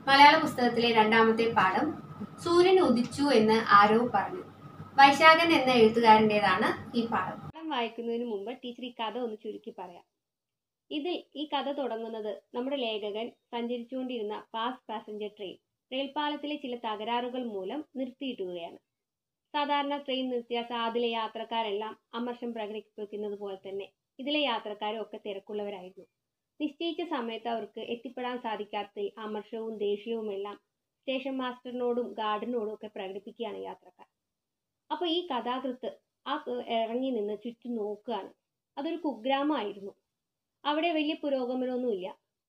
മലയാള പുസ്തകത്തിലെ രണ്ടാമത്തെ പാഠം സൂര്യൻ ഉദിച്ചു എന്ന് ആരോ പറഞ്ഞു വൈശാഖൻ എന്ന എഴുത്തുകാരൻ്റെതാണ് ഈ പാഠം പാഠം വായിക്കുന്നതിന് മുമ്പ് ടീച്ചർ ഈ കഥ ഒന്ന് ചുരുക്കി പറയാം ഇതിൽ ഈ കഥ തുടങ്ങുന്നത് നമ്മുടെ ലേഖകൻ സഞ്ചരിച്ചുകൊണ്ടിരുന്ന ഫാസ്റ്റ് പാസഞ്ചർ ട്രെയിൻ റെയിൽപാളത്തിലെ ചില തകരാറുകൾ മൂലം നിർത്തിയിട്ടുകയാണ് സാധാരണ ട്രെയിൻ നിർത്തിയ സാധിലെ യാത്രക്കാരെല്ലാം അമർഷം പ്രകടിപ്പിക്കുന്നത് പോലെ തന്നെ ഇതിലെ യാത്രക്കാരും ഒക്കെ തിരക്കുള്ളവരായിരുന്നു നിശ്ചയിച്ച സമയത്ത് അവർക്ക് എത്തിപ്പെടാൻ സാധിക്കാത്തതിൽ അമർഷവും ദേഷ്യവുമെല്ലാം സ്റ്റേഷൻ മാസ്റ്ററിനോടും ഗാർഡിനോടും ഒക്കെ പ്രകടിപ്പിക്കുകയാണ് യാത്രക്കാർ അപ്പോൾ ഈ കഥാകൃത്ത് ആ ക- ഇറങ്ങി നിന്ന് ചുറ്റും നോക്കുകയാണ് അതൊരു കുഗ്രാമമായിരുന്നു അവിടെ വലിയ പുരോഗമനമൊന്നുമില്ല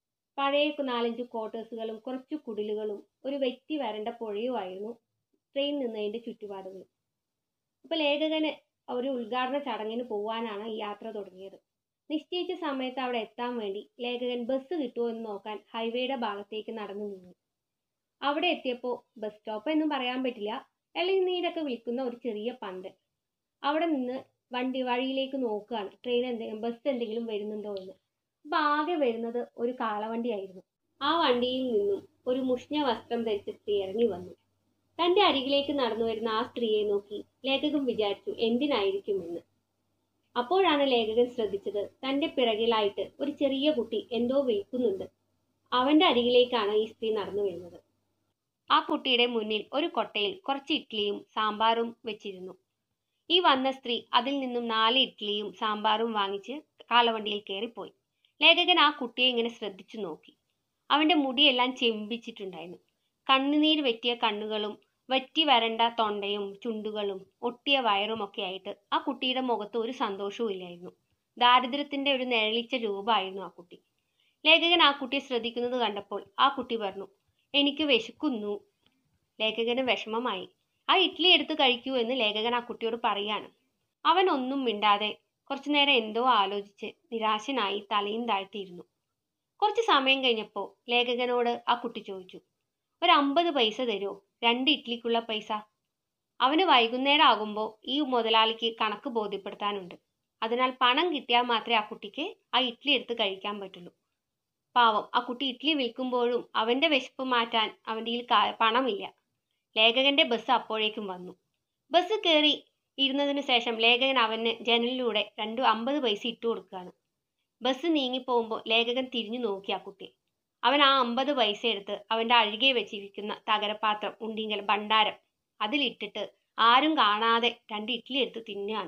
പഴയ കു- നാലഞ്ച് ക്വാർട്ടേഴ്സുകളും കുറച്ച് കുടിലുകളും ഒരു വ്യക്തി വരേണ്ട പുഴയുമായിരുന്നു ട്രെയിൻ നിന്നതിൻ്റെ ചുറ്റുപാടുകൾ അപ്പോൾ ലേഖകന് ഒരു ഉദ്ഘാടന ചടങ്ങിന് പോകാനാണ് ഈ യാത്ര തുടങ്ങിയത് നിശ്ചയിച്ച സമയത്ത് അവിടെ എത്താൻ വേണ്ടി ലേഖകൻ ബസ് കിട്ടുമോ എന്ന് നോക്കാൻ ഹൈവേയുടെ ഭാഗത്തേക്ക് നടന്നു നീങ്ങി അവിടെ എത്തിയപ്പോൾ ബസ് സ്റ്റോപ്പ് എന്നും പറയാൻ പറ്റില്ല ഇളനീരൊക്കെ വിൽക്കുന്ന ഒരു ചെറിയ പന്തൽ അവിടെ നിന്ന് വണ്ടി വഴിയിലേക്ക് നോക്കുകയാണ് ട്രെയിൻ എന്തെങ്കിലും ബസ് എന്തെങ്കിലും വരുന്നുണ്ടോ എന്ന് അപ്പൊ ആകെ വരുന്നത് ഒരു കാളവണ്ടിയായിരുന്നു ആ വണ്ടിയിൽ നിന്നും ഒരു മുഷ്ഞ്ഞ വസ്ത്രം ധരിച്ച സ്ത്രീ ഇറങ്ങി വന്നു തന്റെ അരികിലേക്ക് നടന്നു വരുന്ന ആ സ്ത്രീയെ നോക്കി ലേഖകൻ വിചാരിച്ചു എന്തിനായിരിക്കുമെന്ന് അപ്പോഴാണ് ലേഖകൻ ശ്രദ്ധിച്ചത് തന്റെ പിറകിലായിട്ട് ഒരു ചെറിയ കുട്ടി എന്തോ വിൽക്കുന്നുണ്ട് അവന്റെ അരികിലേക്കാണ് ഈ സ്ത്രീ നടന്നു വരുന്നത് ആ കുട്ടിയുടെ മുന്നിൽ ഒരു കൊട്ടയിൽ കുറച്ച് ഇഡ്ഡലിയും സാമ്പാറും വെച്ചിരുന്നു ഈ വന്ന സ്ത്രീ അതിൽ നിന്നും നാല് ഇഡ്ഡലിയും സാമ്പാറും വാങ്ങിച്ച് കാളവണ്ടിയിൽ കയറിപ്പോയി ലേഖകൻ ആ കുട്ടിയെ ഇങ്ങനെ ശ്രദ്ധിച്ചു നോക്കി അവന്റെ മുടിയെല്ലാം ചെമ്പിച്ചിട്ടുണ്ടായിരുന്നു കണ്ണുനീർ വെറ്റിയ കണ്ണുകളും വറ്റി വരണ്ട തൊണ്ടയും ചുണ്ടുകളും ഒട്ടിയ വയറും ഒക്കെ ആയിട്ട് ആ കുട്ടിയുടെ മുഖത്ത് ഒരു സന്തോഷവും ഇല്ലായിരുന്നു ദാരിദ്ര്യത്തിന്റെ ഒരു നിഴലിച്ച രൂപമായിരുന്നു ആ കുട്ടി ലേഖകൻ ആ കുട്ടിയെ ശ്രദ്ധിക്കുന്നത് കണ്ടപ്പോൾ ആ കുട്ടി പറഞ്ഞു എനിക്ക് വിശക്കുന്നു ലേഖകന് വിഷമമായി ആ ഇഡ്ഡലി എടുത്ത് കഴിക്കൂ എന്ന് ലേഖകൻ ആ കുട്ടിയോട് പറയാണ് അവൻ ഒന്നും മിണ്ടാതെ കുറച്ചു നേരം എന്തോ ആലോചിച്ച് നിരാശനായി തലയും താഴ്ത്തിയിരുന്നു കുറച്ച് സമയം കഴിഞ്ഞപ്പോൾ ലേഖകനോട് ആ കുട്ടി ചോദിച്ചു ഒരു അമ്പത് പൈസ തരുമോ രണ്ട് ഇഡ്ഡലിക്കുള്ള പൈസ അവന് വൈകുന്നേരം ആകുമ്പോൾ ഈ മുതലാളിക്ക് കണക്ക് ബോധ്യപ്പെടുത്താനുണ്ട് അതിനാൽ പണം കിട്ടിയാൽ മാത്രമേ ആ കുട്ടിക്ക് ആ ഇഡ്ഡലി എടുത്ത് കഴിക്കാൻ പറ്റുള്ളൂ പാവം ആ കുട്ടി ഇഡ്ഡലി വിൽക്കുമ്പോഴും അവന്റെ വിശപ്പ് മാറ്റാൻ അവൻ്റെ കയ്യിൽ കാ- പണമില്ല ലേഖകന്റെ ബസ് അപ്പോഴേക്കും വന്നു ബസ് കയറി ഇരുന്നതിന് ശേഷം ലേഖകൻ അവന് ജനലിലൂടെ രണ്ടു അമ്പത് പൈസ ഇട്ടു കൊടുക്കുകയാണ് ബസ് നീങ്ങിപ്പോകുമ്പോൾ ലേഖകൻ തിരിഞ്ഞു നോക്കി ആ കുട്ടിയെ അവൻ ആ അമ്പത് പൈസ എടുത്ത് അവന്റെ അഴുകെ വെച്ചിരിക്കുന്ന തകരപാത്രം ഉണ്ടിങ്കൽ ഭണ്ഡാരം അതിലിട്ടിട്ട് ആരും കാണാതെ രണ്ട് ഇഡ്ഡലി എടുത്ത് തിന്നുകയാണ്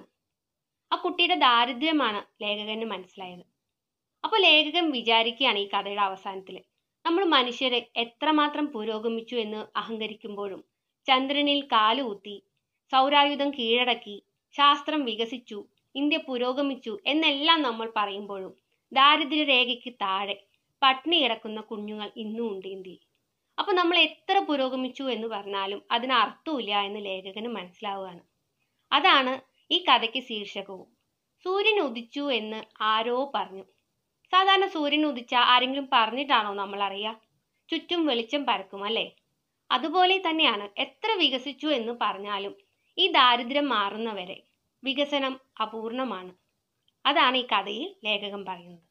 ആ കുട്ടിയുടെ ദാരിദ്ര്യമാണ് ലേഖകന് മനസ്സിലായത് അപ്പോൾ ലേഖകൻ വിചാരിക്കുകയാണ് ഈ കഥയുടെ അവസാനത്തിൽ നമ്മൾ മനുഷ്യരെ എത്രമാത്രം പുരോഗമിച്ചു എന്ന് അഹങ്കരിക്കുമ്പോഴും ചന്ദ്രനിൽ കാലുകുത്തി സൗരായുധം കീഴടക്കി ശാസ്ത്രം വികസിച്ചു ഇന്ത്യ പുരോഗമിച്ചു എന്നെല്ലാം നമ്മൾ പറയുമ്പോഴും ദാരിദ്ര്യരേഖയ്ക്ക് താഴെ പട്ടിണി കിടക്കുന്ന കുഞ്ഞുങ്ങൾ ഇന്നും ഉണ്ട് ഇന്ത്യയിൽ അപ്പൊ നമ്മൾ എത്ര പുരോഗമിച്ചു എന്ന് പറഞ്ഞാലും അതിന് അർത്ഥമില്ല എന്ന് ലേഖകന് മനസ്സിലാവുകയാണ് അതാണ് ഈ കഥയ്ക്ക് ശീർഷകവും സൂര്യൻ ഉദിച്ചു എന്ന് ആരോ പറഞ്ഞു സാധാരണ സൂര്യൻ ഉദിച്ച ആരെങ്കിലും പറഞ്ഞിട്ടാണോ നമ്മൾ അറിയുക ചുറ്റും വെളിച്ചം പരക്കും അല്ലേ അതുപോലെ തന്നെയാണ് എത്ര വികസിച്ചു എന്ന് പറഞ്ഞാലും ഈ ദാരിദ്ര്യം മാറുന്നവരെ വികസനം അപൂർണമാണ് അതാണ് ഈ കഥയിൽ ലേഖകൻ പറയുന്നത്